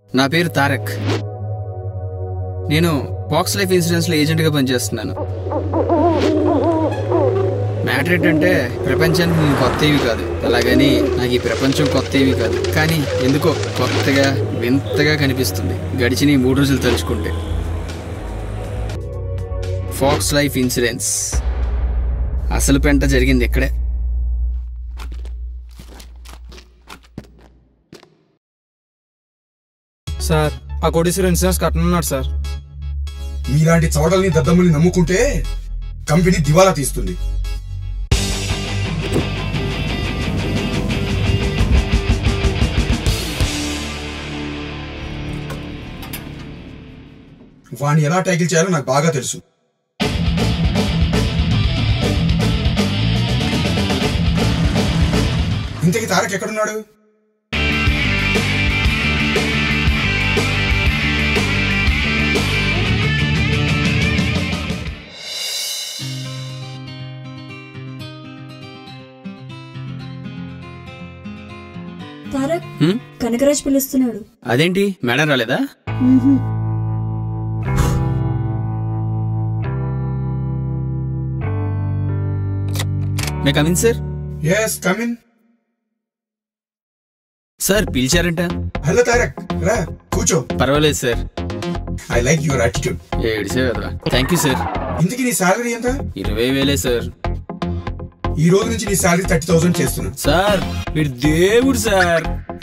నా పేరు తారక్ నేను బాక్స్ లైఫ్ ఇన్సూరెన్స్ లో ఏజెంట్ గా పనిచేస్తున్నాను మ్యాటర్ ఏంటంటే ప్రపంచానికి నేను కొత్త ఏవి కాదు అలాగని నాకు ఈ ప్రపంచం కొత్త ఏవి కాదు కానీ ఎందుకో కొత్తగా వింతగా కనిపిస్తుంది గడిచిన ఈ మూడు రోజులు తలుచుకుంటే ఫాక్స్ లైఫ్ ఇన్సూరెన్స్ అసలు పెంట జరిగింది ఇక్కడే సార్ ఆ కోటేశ్వర ఇన్సూరెన్స్ కట్టనున్నాడు సార్ మీలాంటి చవటల్ని దద్దమ్మల్ని నమ్ముకుంటే కంపెనీ దివాలా తీస్తుంది వాణ్ణి ఎలా ట్యాకిల్ చేయాలో నాకు బాగా తెలుసు ఇంతకీ తారక్ ఎక్కడున్నాడు తారక్ హ్మ్? కనకరాజ్ పిలుస్తున్నాడు అదేంటి మేడం రాలేదా may come in sir yes come in sir పిలిచారంట హలో తారక్ రా కూర్చో పర్వాలేదు sir I like your attitude ఏడిసే కదరా థ్యాంక్ యూ సార్ ఇంతకీ నీ శాలరీ ఎంత ఇరవై వేలే సార్ ఈ రోజు నుంచి నీ శాలరీ థర్టీ థౌసండ్ చేస్తున్నా సార్ మీరు దేవుడు సార్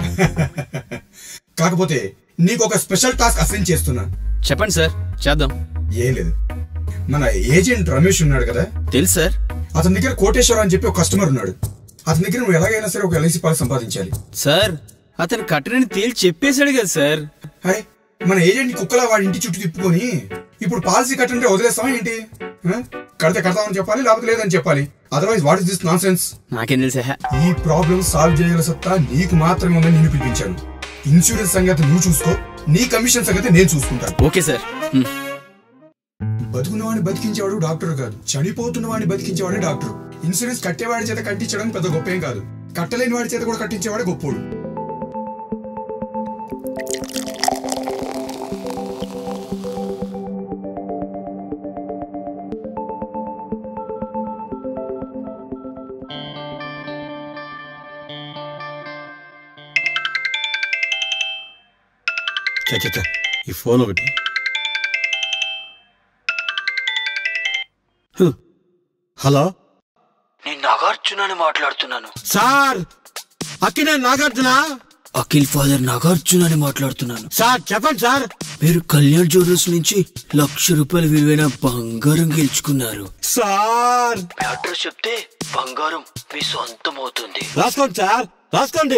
కాకపోతే నీకు ఒక స్పెషల్ టాస్క్ అసైన్ చేస్తున్నా చెప్పండి సార్ చేద్దాం ఏం లేదు మన ఏజెంట్ రమేష్ ఉన్నాడు కదా తెలుసు సార్ అతని దగ్గర కోటేశ్వర అని చెప్పి ఒక కస్టమర్ ఉన్నాడు అతని దగ్గర నువ్వు ఎలాగైనా సరే ఒక ఎల్ఐసి పాలసీ సంపాదించాలి సార్ అతను కట్టడని తేల్చి చెప్పేశాడు కదా సార్ అరే మన ఏజెంట్ కుక్కలా వాడి ఇంటి చుట్టూ తిప్పుకొని ఇప్పుడు పాలసీ కట్టంటే వదిలేస్తావా ఏంటి ఆ? కడితే కడతామని చెప్పాలి లేకపోతే లేదని చెప్పాలి otherwise what is this nonsense నాకేం తెలుసా ఈ ప్రాబ్లం సాల్వ్ చేయగల సత్తా నీకు మాత్రమే ఉందని నేను పిలిపించాను ఇన్సూరెన్స్ సంగతి నువ్వు చూసుకో నీ కమిషన్ సంగతి నేను చూసుకుంటాను ఓకే సార్ హ్మ్. బతుకున్నవాడిని బతికించేవాడు డాక్టర్ కాదు చనిపోతున్న వాడిని బతికించేవాడే డాక్టర్ ఇన్సూరెన్స్ కట్టేవాడి చేత కట్టించడం పెద్ద గొప్ప ఏం కాదు కట్టలేని వాడి చేత కూడా కట్టించేవాడే గొప్పోడు చ చ, చ. ఈ ఫోన్ ఒకటి హ. హలో నేను నాగార్జునని మాట్లాడుతున్నాను సార్ అక్కినే నాగార్జున అఖిల్ ఫాదర్ నాగార్జున అని మాట్లాడుతున్నాను సార్ చెప్పండి సార్ మీరు కళ్యాణ్ జ్యువెలర్స్ నుంచి లక్ష రూపాయల విలువైన బంగారం గెలుచుకున్నారు సార్ అడ్రస్ చెప్తే బంగారం మీ సొంతం అవుతుంది రాసుకోండి సార్ రాసుకోండి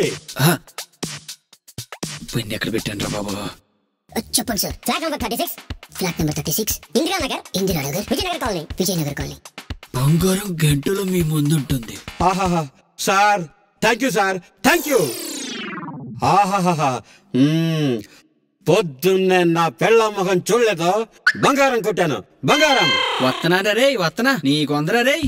పెన్ ఎక్కడ పెట్టాను రా బాబా చెప్పండి sir flat number thirty six flat number thirty six Indiranagar Indiranagar Vijayanagar colony Vijayanagar colony బంగారం గంటలో మీ ముందుంటుంది ఆహాహా sir thank you sir thank you ఆహాహా మ్మ్. పొద్దున్నే నా పెళ్ళ మొహం చూడలేదు బంగారం కొట్టాను బంగారం వత్తనారా రే వత్తనా నీ కొందరా రే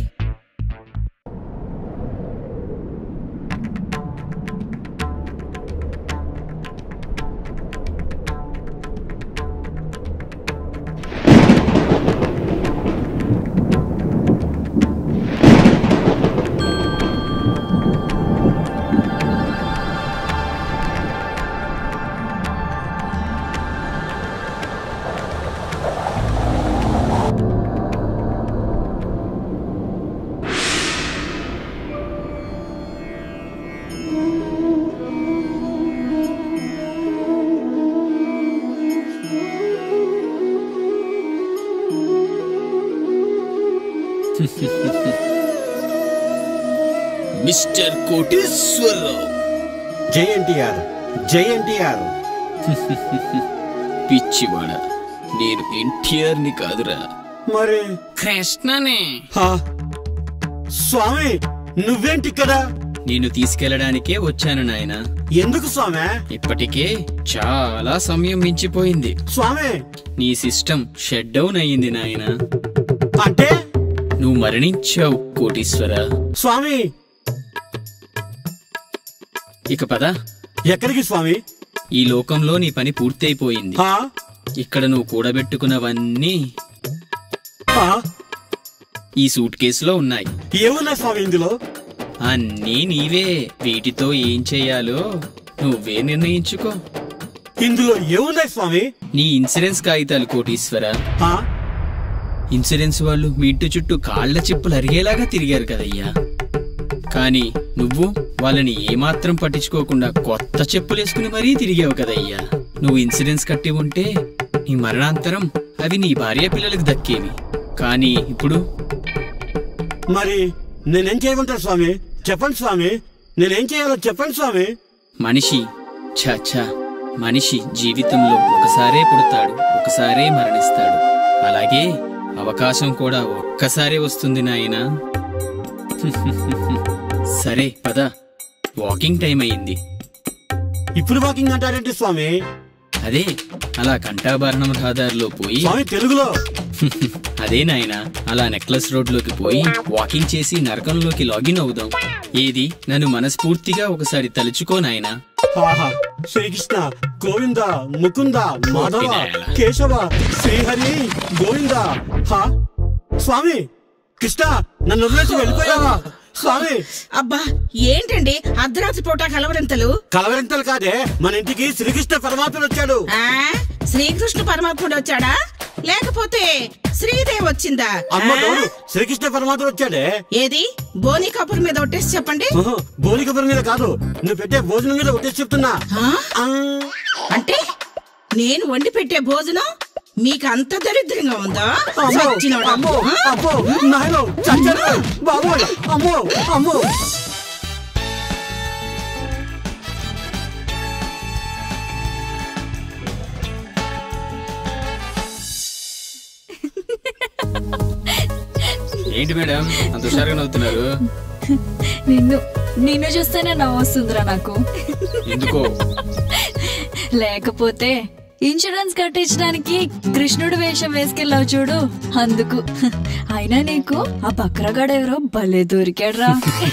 మిస్టర్ కోటేశ్వరరావు జై ఎన్టీఆర్ జై ఎన్టీఆర్ పిచ్చివాడ నేను ఎన్టీఆర్ ని కాదురా మరి కృష్ణనే హా, స్వామి నువ్వేంటి కదా నేను తీసుకెళ్లడానికే వచ్చాను నాయన ఎందుకు స్వామి ఇప్పటికే చాలా సమయం మించిపోయింది స్వామి నీ సిస్టమ్ షట్ డౌన్ అయ్యింది నాయన అంటే నువ్వు మరణించావు కోటీశ్వర స్వామి ఇక పద ఎక్కడికి స్వామి ఈ లోకంలో నీ పని పూర్తయిపోయింది హా? ఇక్కడ నువ్వు కూడబెట్టుకున్నవన్నీ హా? ఈ సూట్ కేసులో ఉన్నాయి ఏమున్నాయి స్వామి ఇందులో అన్నీ నీవే వీటితో ఏం చెయ్యాలో నువ్వే నిర్ణయించుకో ఇందులో ఏమున్నాయి స్వామి నీ ఇన్సూరెన్స్ కాగితాలు కోటీశ్వర హా? ఇన్సూరెన్స్ వాళ్ళు మీ ఇంటి చుట్టూ కాళ్ల చెప్పులు అరిగేలాగా తిరిగారు కదయ్యా కానీ నువ్వు వాళ్ళని ఏమాత్రం పట్టించుకోకుండా కొత్త చెప్పులు వేసుకుని మరీ తిరిగావు కదయ్యా నువ్వు ఇన్సూరెన్స్ కట్టి ఉంటే నీ మరణాంతరం అవి నీ భార్య పిల్లలకు దక్కేవి కానీ ఇప్పుడు మరి నేనేం చేయమంటారు స్వామి చెప్పండి స్వామి నేనేం చేయాలో చెప్పండి స్వామి మనిషి ఛ ఛ మనిషి జీవితంలో ఒకసారే పుడతాడు ఒకసారే మరణిస్తాడు అలాగే అవకాశం కూడా ఒక్కసారే వస్తుంది నాయనా సరే పద వాకింగ్ టైం అయింది ఇప్పుడు వాకింగ్ అంటారేంటి స్వామి అదే అలా కంఠాభరణం రహదారిలో పోయి స్వామి తెలుగులో అదే నాయన అలా నెక్లెస్ రోడ్లోకి పోయి వాకింగ్ చేసి నరకంలోకి లాగిన్ అవుదాం ఏది నన్ను మనస్ఫూర్తిగా ఒకసారి తలుచుకో నాయనా ఆహా శ్రీకృష్ణ గోవింద ముకుంద మాధవ కొట్టినాయన. కేశవ శ్రీహరి గోవింద హా స్వామి కృష్ణ నన్ను వదిలేసి వెళ్ళిపోయావా స్వామి అబ్బా ఏంటండి అర్ధరాత్రి పూట కలవరింతలు కలవరింతలు కాదే మన ఇంటికి శ్రీకృష్ణ పరమాత్ముడు వచ్చాడు ఆ శ్రీకృష్ణ పరమాత్ముడు వచ్చాడా లేకపోతే శ్రీదేవి వచ్చిందా అమ్మ ఆ? గౌరు శ్రీకృష్ణ పరమాత్ముడు వచ్చాడే ఏది బోని కపూర్ మీద ఒట్టేసి చెప్పండి ఉహు, బోనికపురం మీద కాదు నువ్వు పెట్టే భోజనం మీద ఒకటే చెప్తున్నా ఆ? ఆ, అంటే నేను వండి పెట్టే భోజనం మీకు అంత దరిద్రంగా ఉందా అమ్మో, సచ్చినోడా. అమ్మో, ఆ? అమ్మో, నాయనో, చచ్చాను, బాబోయ్, అమ్మో, అమ్మో. ఏంటి మేడం అంత హుషారుగా నవ్వుతున్నారు నిన్ను నిన్ను చూస్తేనే నవ్వొస్తుందిరా నాకు ఎందుకో లేకపోతే ఇన్సూరెన్స్ కట్టించడానికి కృష్ణుడు వేషం వేసుకెళ్ళావు చూడు అందుకు అయినా నీకు ఆ బక్రగాడెవరో భలే దొరికాడ్రా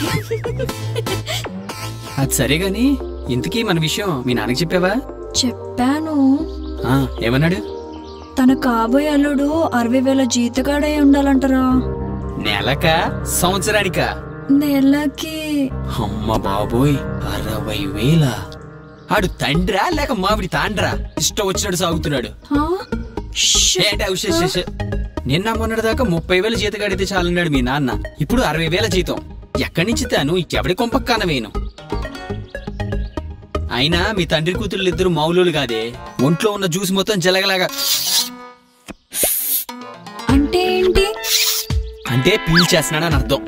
అది సరే గాని ఇంతకీ మన విషయం మీ నాన్నకి చెప్పావా చెప్పాను ఆ, ఏమన్నాడు తన కాబోయే అల్లుడు అరవై వేల జీతగాడే ఉండాలంటారా నెలక సంవత్సరానికా నెలకి అమ్మ బాబోయ్ అరవై వేల ఆడు తండ్రా లేక మామిడి తాండ్రా ఇష్టం వచ్చినట్టు సాగుతున్నాడు ఆ? ష్. ఏంటి ఉష్ నిన్న మొన్నటి దాకా ముప్పై వేల జీతం కడితే చాలన్నాడు మీ నాన్న ఇప్పుడు అరవై వేల జీతం ఎక్కడి నుంచి తాను ఎవడి కొంపక్కాన వేను అయినా మీ తండ్రి కూతుళ్ళు ఇద్దరు మౌలులు కాదే ఒంట్లో ఉన్న జ్యూస్ మొత్తం జలగలాగా అంటే ఏంటి అంటే పీల్చేస్తున్నాడని అర్థం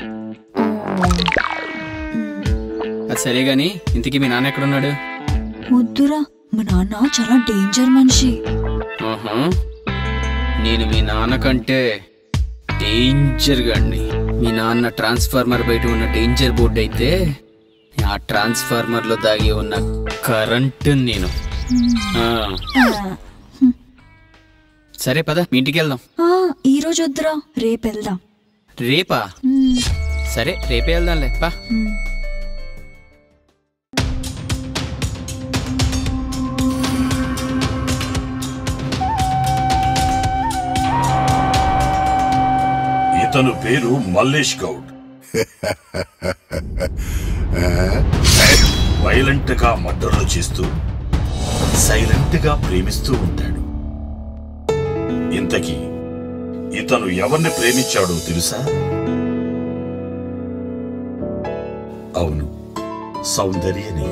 అది సరే గాని ఇంతకీ మీ నాన్న ఎక్కడున్నాడు ముద్దురా మా నాన్న చాలా డేంజర్ మనిషి ఆహా. నేను మీ నాన్న కంటే డేంజర్ గండి మీ నాన్న ట్రాన్స్ఫార్మర్ బయట ఉన్న డేంజర్ బోర్డు అయితే ఆ ట్రాన్స్ఫార్మర్ లో దాగి ఉన్న కరెంట్ నేను ఆ, ఆ, సరే పద మీ ఇంటికి వెళ్దాం ఆ, ఈ రోజు వద్దురా రేపు వెళ్దాం రేపా మ్, సరే రేపే వెళ్దాంలే పా మ్. ఇతను పేరు మల్లేష్ గౌడ్ వైలెంట్ గా మర్డర్లు చేస్తూ సైలెంట్ గా ప్రేమిస్తూ ఉంటాడు ఇంతకీ ఇతను ఎవరిని ప్రేమించాడో తెలుసా అవును సౌందర్యని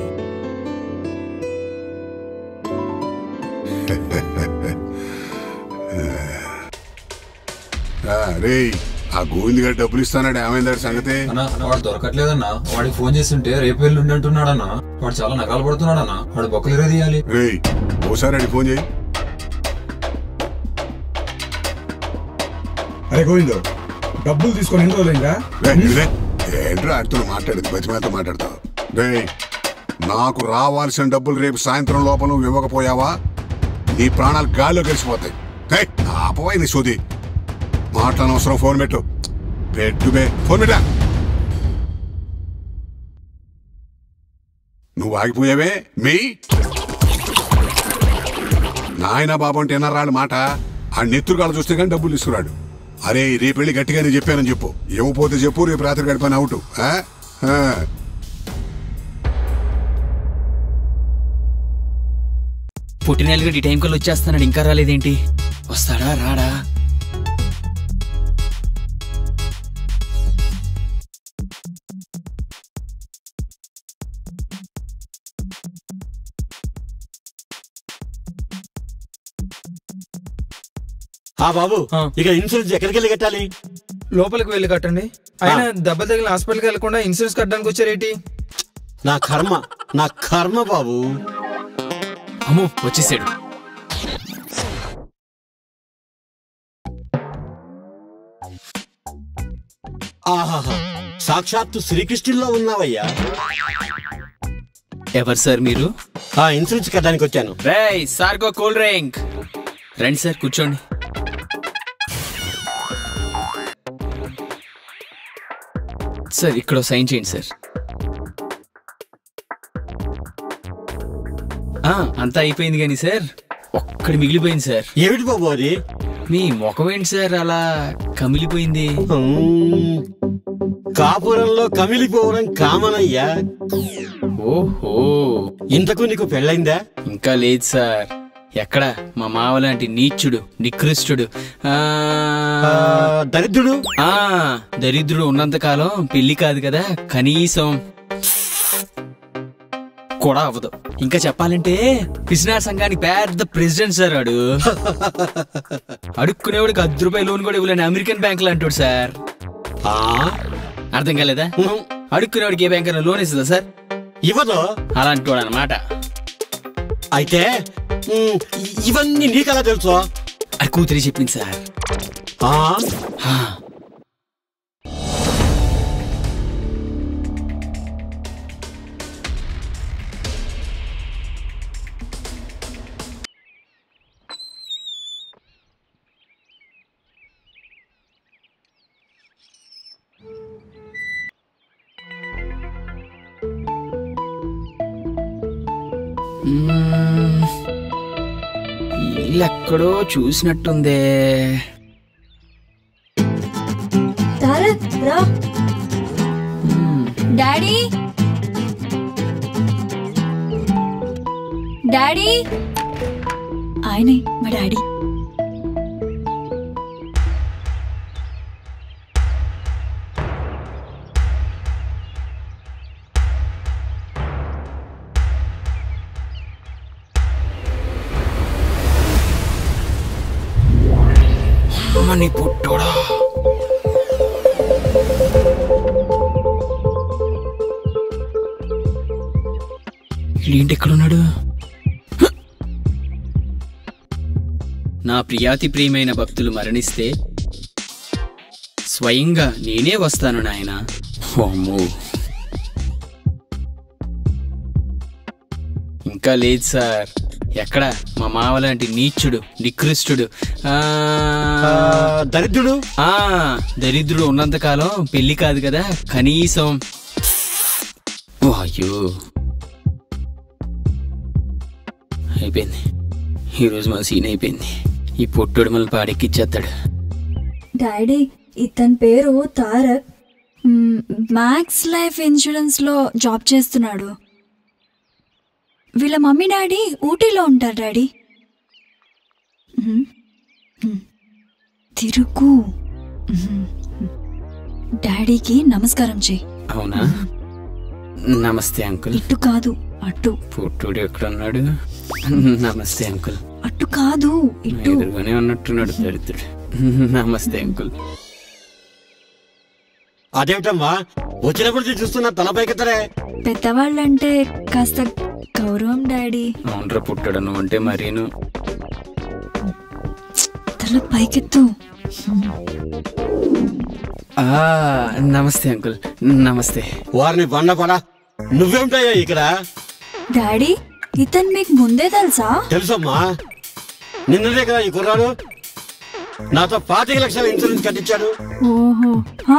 రే ఆ గోవింద్ గారు డబ్బులు ఇస్తానాడు ఏమైంది వాడి సంగతి అన్న వాడు దొరకట్లేదన్నా వాడికి ఫోన్ చేస్తుంటే రేపు వెళ్ళి ఉండంటున్నాడన్నా వాడు చాలా నగాలు పడుతున్నాడన్నా వాడు బొక్కలు ఎరా తీయాలి రే ఓసారి అడిగి ఫోన్ చేయి అరే గోవిందో డబ్బులు తీసుకొని ఎన్ని రోజులైందా రే, రే. ఏంట్రా ఆడితో మాట్లాడేది బతిమాలతో మాట్లాడతావు రే నాకు రావాల్సిన డబ్బులు రేపు సాయంత్రం లోపల నువ్వు ఇవ్వకపోయావా నీ ప్రాణాలు గాల్లో కలిసిపోతాయి హే, ఆపవా నీ సోది మాట్లాడనవసరం ఫోన్ పెట్టు పెట్టు బే ఫోన్ పెట్టా నువ్వు ఆగిపోయావే మీ నాయన బాబు అంటే ఎన్నరాళ్ళ మాట ఆ నెత్తురుగాలు చూస్తే కానీ డబ్బులు ఇస్తున్నాడు అరే రేపు వెళ్ళి గట్టిగానే చెప్పానని చెప్పు ఇవ్వకపోతే చెప్పు రేపు రాత్రి గడిపాను అవుట్ ఆ? ఆ. పుట్టినెలగడు ఈ టైం కల్లా వచ్చేస్తున్నాడు ఇంకా రాలేదేంటి వస్తాడా రాడా ఆ బాబు ఇక ఇన్సూరెన్స్ ఎక్కడికి వెళ్ళి కట్టాలి లోపలికి వెళ్ళి కట్టండి అయినా దెబ్బ తగిలిన హాస్పిటల్కి వెళ్ళకుండా ఇన్సూరెన్స్ కట్టడానికి వచ్చారేటి నా కర్మ నా కర్మ బాబు అమ్మో వచ్చేసాడు ఆహాహా సాక్షాత్తు శ్రీకృష్ణుల్లో ఉన్నావయ్యా ఎవరు సార్ మీరు ఆ ఇన్సూరెన్స్ కట్టడానికి వచ్చాను రేయ్ సార్కో కూల్ డ్రింక్ రండి సార్ కూర్చోండి సార్ ఇక్కడ సైన్ చేయండి సార్ ఆ, అంతా అయిపోయింది కానీ సార్ ఒక్కడి మిగిలిపోయింది సార్ ఏమిటి బాబు అది మీ ముఖం ఏంటి సార్ అలా కమిలిపోయింది మ్మ్. కాపురంలో కమిలిపోవడం కామన్ అయ్యా ఓహో ఇంతకు నీకు పెళ్ళైందా ఇంకా లేదు సార్ ఎక్కడ మా మావ లాంటి నీచుడు నికృష్టుడు ఆ, ఆ, దరిద్రుడు ఆ దరిద్రుడు ఉన్నంత కాలం పెళ్లి కాదు కదా కనీసం కూడా అవ్వదు ఇంకా చెప్పాలంటే పిసినార్ సంఘానికి పెద్ద ప్రెసిడెంట్ సార్ వాడు అడుక్కునేవాడికి అర్ధ రూపాయల లోన్ కూడా ఇవ్వలేని అమెరికన్ బ్యాంక్ అంటాడు సార్ ఆ, అర్థం కాలేదా మ్మ్. అడుక్కునేవాడికి ఏ బ్యాంక్ లోన్ ఇస్తుందా సార్ ఇవ్వదు అలాంటి వాడు అనమాట అయితే మ్మ్, ఇవన్నీ నీకలా తెలుసు అది కూతురి చెప్పింది సార్ ఆ, హా. మ్మ్. ఇల్లెక్కడో చూసినట్టుందే తారక్ రా డాడీ డాడీ ఆయనే మా డాడీ మని పుట్టోడా ఏంటి ఎక్కడున్నాడు నా ప్రియాతి ప్రియమైన భక్తులు మరణిస్తే స్వయంగా నేనే వస్తాను నాయన అమ్మో ఇంకా లేదు సార్ ఎక్కడ మా మావ లాంటి నీచుడు నికృష్టుడు ఆ, ఆ, దరిద్రుడు ఆ దరిద్రుడు ఉన్నంత కాలం పెళ్లి కాదు కదా కనీసం ఓ, అయ్యో అయిపోయింది ఈరోజు మా సీన్ అయిపోయింది ఈ పొట్టుడు మళ్ళీ పాడెక్కిచ్చేస్తాడు డాడీ ఇతని పేరు తారక్ మ్మ్, మ్యాక్స్ లైఫ్ ఇన్సూరెన్స్ లో జాబ్ చేస్తున్నాడు వీళ్ళ మమ్మీ డాడీ ఊటీలో ఉంటారు డాడీ మ్మ్. మ్మ్. తిరుగు మ్మ్. డాడీకి నమస్కారం చెయ్యి అవునా నమస్తే అంకుల్ ఇటు కాదు అటు పుట్టుడు ఎక్కడున్నాడు నమస్తే అంకుల్ అటు కాదు ఇటు ఎదురుగానే ఉన్నట్టున్నాడు దరిద్రుడు నమస్తే అంకుల్ అదేమిటమ్మా వచ్చినప్పుడు నుంచి చూస్తున్నా తలపైకెత్తరే పెద్దవాళ్ళంటే కాస్త గౌరవం డాడీ అవునరా పుట్టాడు నువ్వు అంటే మరీను తల పైకెత్తు ఆ, నమస్తే అంకుల్ నమస్తే వారిని బండపడా నువ్వేమిటయ్యా ఇక్కడ డాడీ ఇతను మీకు ముందే తెలుసా తెలుసమ్మా నిన్ననే కదా ఈ కుర్రాడు నాతో పాతిక లక్షల ఇన్సూరెన్స్ కట్టించాడు ఓహో హా?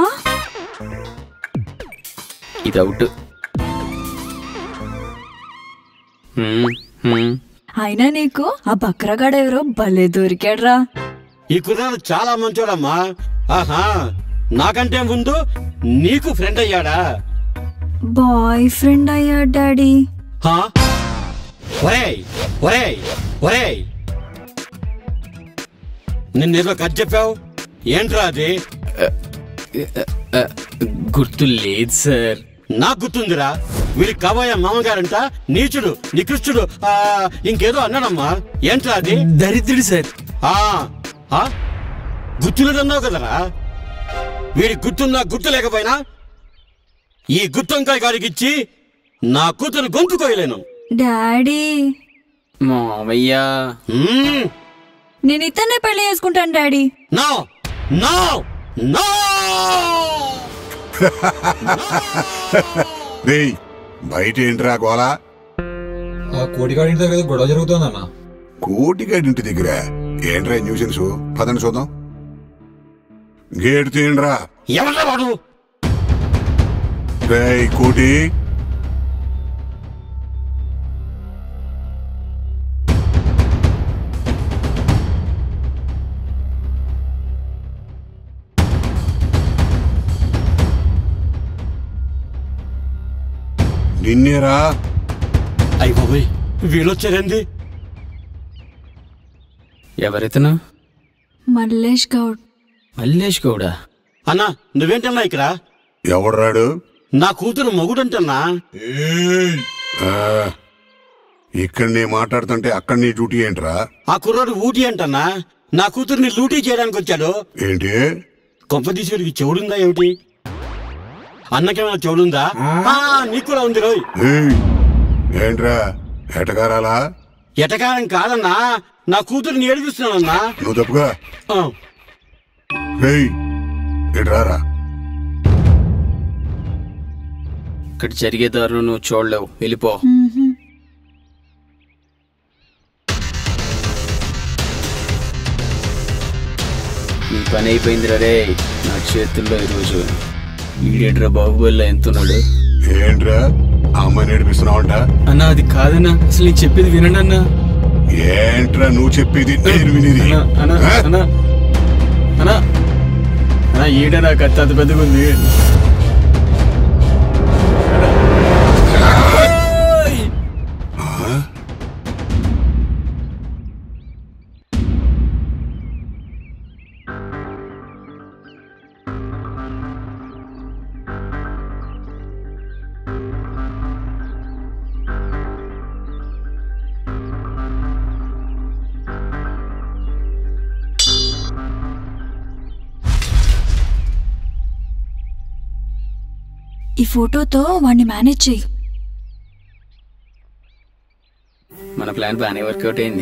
ఇది అవుట్ హ్మ్, హ్మ్. అయినా నీకు ఆ బక్రగాడు ఎవరో భలే దొరికాడ్రా ఈ కుర్రాడు చాలా మంచోడమ్మా ఆహా నాకంటే ముందు నీకు ఫ్రెండ్ అయ్యాడా బాయ్ ఫ్రెండ్ అయ్యాడు డాడీ హా? ఒరేయ్ ఒరేయ్ ఒరేయ్ నిన్నేదో కథ చెప్పావు ఏంట్రా అది గుర్తు లేదు సార్ నాకు గుర్తుందిరా వీడి కాబోయే మామగారంట నీచుడు నికృష్టుడు ఆ, ఇంకేదో అన్నాడమ్మా ఏంట్రా అది దరిద్రుడు సార్ ఆ, ఆ? గుర్తులేదన్నావు కదరా వీడి గుర్తున్నా గుర్తు లేకపోయినా ఈ గుత్తొంకాయ గాడికిచ్చి నా కూతురు గొంతు కోయలేను డాడీ మామయ్య మ్మ్. నేను ఇతన్నే పెళ్లి చేసుకుంటాను డాడీ నో నో నో రేయ్ బయట ఏంట్రా గోలా ఆ కోటిగాడి ఇంటి దగ్గర ఏదో గొడవ జరుగుతుందన్న కోటిగాడి ఇంటి దగ్గర ఏంట్రా న్యూసెన్స్ పదండి చూద్దాం గేట్ తీయండిరా ఎవరా వాడు రేయ్ కోటి నిన్నేరా అయ్య బాబోయ్ వీళ్ళొచ్చారండి ఎవరితను మల్లేష్ గౌడ్ మల్లేష్ గౌడా అన్నా నువ్వేంటన్నా ఇక్కడ ఎవడ్రాడు నా కూతురు మొగుడంటన్నా ఆ, ఇక్కడ నీ మాట్లాడుతుంటే అక్కడ నీ డ్యూటీ ఏంట్రా ఆ కుర్రాడు ఊటీ అంటన్నా నా కూతుర్ని లూటీ చేయడానికి వచ్చాడు ఏంటి కొంపదీశ్వరికి చెవుడుందా ఏమిటి అన్నకేమైనా చెవుడుందా ఆ, నీకు కూడా ఉంది రోయ్ ఏయ్, ఏంట్రా ఎటగారాలా ఎటకారం కాదన్నా నా కూతుర్ని ఏడిపిస్తున్నానన్నా నువ్వు తప్పుగా ఆ, ఏయ్ ఎటురారా ఇక్కడ జరిగే దారులు నువ్వు చూడలేవు వెళ్ళిపో నీ పని అయిపోయింది రే నా చేతుల్లో ఈరోజు ఈడేట్రా బాహుబలిలో ఎంతున్నాడు ఏంట్రా ఆ అమ్మాయిని ఏడిపిస్తున్నావంట అన్నా అది కాదన్నా అసలు నేను చెప్పేది వినండి అన్నా ఏంట్రా నువ్వు చెప్పేది నేను వినేది అన్నా అన్నా ఆ? అన్నా అన్నా అన్నా ఈడ నాకు అత్త అంత పెద్దగా ఉంది ఈ ఫోటోతో వాడిని మేనేజ్ చెయ్యి మన ప్లాన్ బాగానే వర్కౌట్ అయింది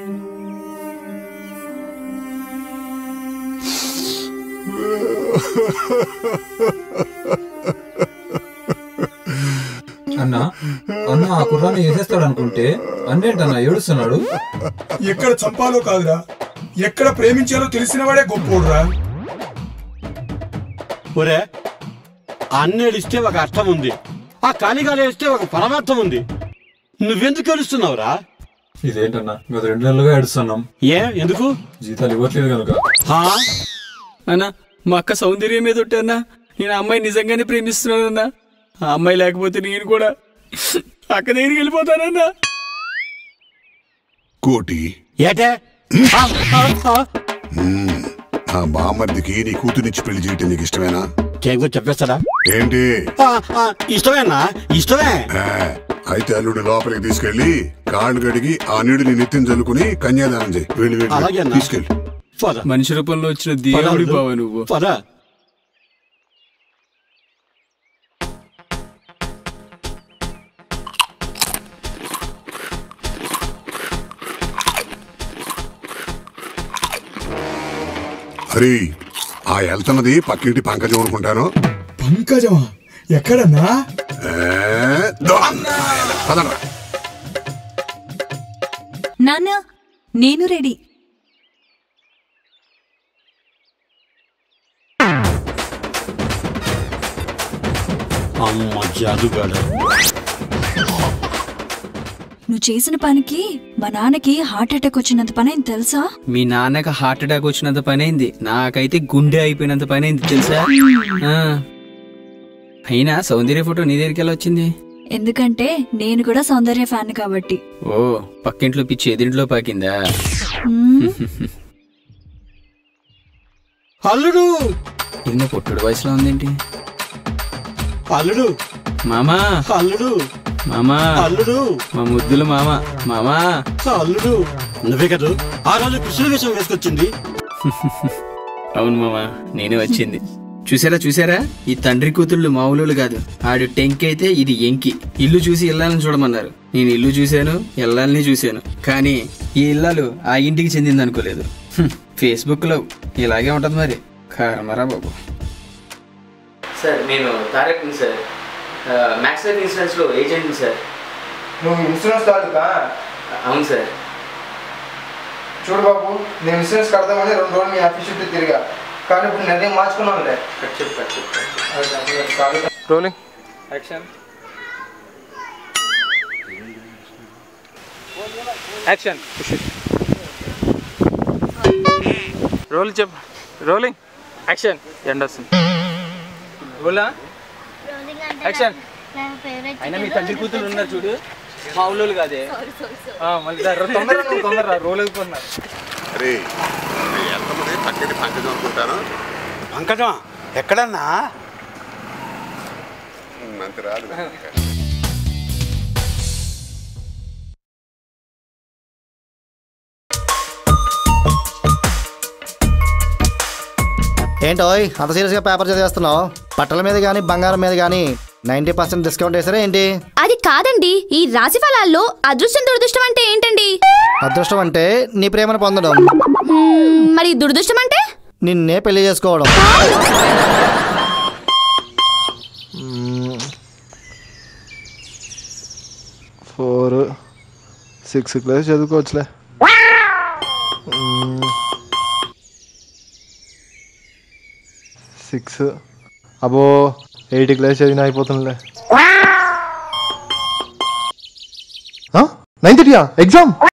అన్న అన్న ఆ కుర్రాన్ని వేసేస్తాడు అనుకుంటే అన్నేంటన్నా ఏడుస్తున్నాడు ఎక్కడ చంపాలో కాదురా ఎక్కడ ప్రేమించాలో తెలిసినవాడే గొప్పోడురా ఒరే అన్నేడిస్తే ఒక అర్థం ఉంది ఆ కాలిగాలి వేస్తే ఒక పరమార్థం ఉంది నువ్వెందుకు ఏడుస్తున్నావురా ఇదేంటన్నా గత రెండు నెలలుగా ఏడుస్తున్నాం ఏ ఎందుకు జీతాలు ఇవ్వట్లేదు కనుక హా? అన్నా మా అక్క సౌందర్యం మీద అన్నా నేను ఆ అమ్మాయి నిజంగానే ప్రేమిస్తున్నానన్నా ఆ అమ్మాయి లేకపోతే నేను కూడా అక్క దగ్గరికి వెళ్ళిపోతానన్నా కోటి ఏటే ఆ, ఆ, ఆ. మ్మ్. ఆ బామ్మర్దికి నీ కూతురిచ్చి పెళ్లి చేయటం నీకు ఇష్టమేనా కేకు చెప్పేస్తాడా ఏంటి ఆ, ఆ, ఇష్టమేనా ఇష్టమే ఆ, అయితే అల్లుడి లోపలికి తీసుకెళ్లి కాళ్ళు కడిగి ఆ నీడిని నెత్తిని చల్లుకుని కన్యాదానం చేయి వెళ్ళి అలాగే వెళ్ళి అన్నా. తీసుకెళ్ళి పద మనిషి రూపంలో వచ్చిన దేవుడి పద, బావ నువ్వు పద అరే ఆ వెళ్తున్నది పక్కింటి పంకజం అనుకుంటాను పంకజమా ఎక్కడన్నా ఏ, దో. పదండ్రా. నాన్న నేను రెడీ అమ్మ జాదుగాడు నువ్వు చేసిన పనికి మా నాన్నకి హార్ట్ అటాక్ వచ్చినంత పని అయింది తెలుసా మీ నాన్నకి హార్ట్ అటాక్ వచ్చినంత పని అయింది నాకైతే గుండె అయిపోయినంత పని అయింది తెలుసా ఆ. అయినా సౌందర్య ఫోటో నీ దగ్గరికి ఎలా వచ్చింది ఎందుకంటే నేను కూడా సౌందర్య ఫ్యాన్ కాబట్టి ఓ పక్కింట్లో పిచ్చి ఎదింట్లో పాకిందా మ్మ్. అల్లుడు ఇన్న పొట్టుడు వయసులో ఉందేంటి అల్లుడు మామా అల్లుడు మామా అల్లుడు మా ముద్దులు మామ మామా అల్లుడు నువ్వే కదా ఆ రోజు కృష్ణ వేషం వేసుకొచ్చింది అవును మామా నేనే వచ్చింది చూసారా చూసారా ఈ తండ్రి కూతుళ్ళు మామూలు కాదు ఆడు టెంకి అయితే ఇది ఎంకి ఇల్లు చూసి ఇల్లాలని చూడమన్నారు నేను ఇల్లు చూశాను ఇల్లాలని చూశాను కానీ ఈ ఇల్లాలు ఆ ఇంటికి చెందింది అనుకోలేదు ఫేస్బుక్ లో ఇలాగే ఉంటది మరి కర్మరా బాబు సార్ నేను Tarak sir Max Life insurance లో ఏజెంట్ సార్ నువ్వు ఇన్సూరెన్స్ తాలూకా అవును సార్ చూడు బాబు నేను ఇన్సూరెన్స్ కడదామని రెండు రోజులు మీ ఆఫీస్ చుట్టూ తిరిగా కానీ ఇప్పుడు నిర్ణయం మార్చుకున్నానులే రోలింగ్ యాక్షన్ యాక్షన్ రోల్ చెప్ రోలింగ్ యాక్షన్ ఎండ్ వస్తుంది రోలా యాక్షన్ అయినా మీ తండ్రి కూతురు ఉన్నారు చూడు మా ఊళ్ళో కాదే ఆ, మళ్ళీ రా, రా, తొందరగా నువ్వు తొందరగా రోల్ అయిపోతున్నారు అరే ఎంతమంది చక్కటి పంకజం అనుకుంటాను పంకజం ఎక్కడన్నా అంత రాదు ఏంటోయ్ అంత సీరియస్గా పేపర్ చదివేస్తున్నావు బట్టల మీద కానీ బంగారం మీద కానీ నైంటీ పర్సెంట్ డిస్కౌంట్ వేసారా ఏంటి అది కాదండి ఈ రాశి ఫలాల్లో అదృష్టం దురదృష్టం అంటే ఏంటండి అదృష్టం అంటే నీ ప్రేమను పొందడం మ్మ్, మరి దురదృష్టం అంటే నిన్నే పెళ్లి చేసుకోవడం ఫోర్ సిక్స్ క్లాస్ చదువుకోవచ్చులే సిక్స్ అబో ఎయిట్ క్లాస్ చదివిన అయిపోతుందిలే నైన్ థర్టీయా ఎగ్జామ్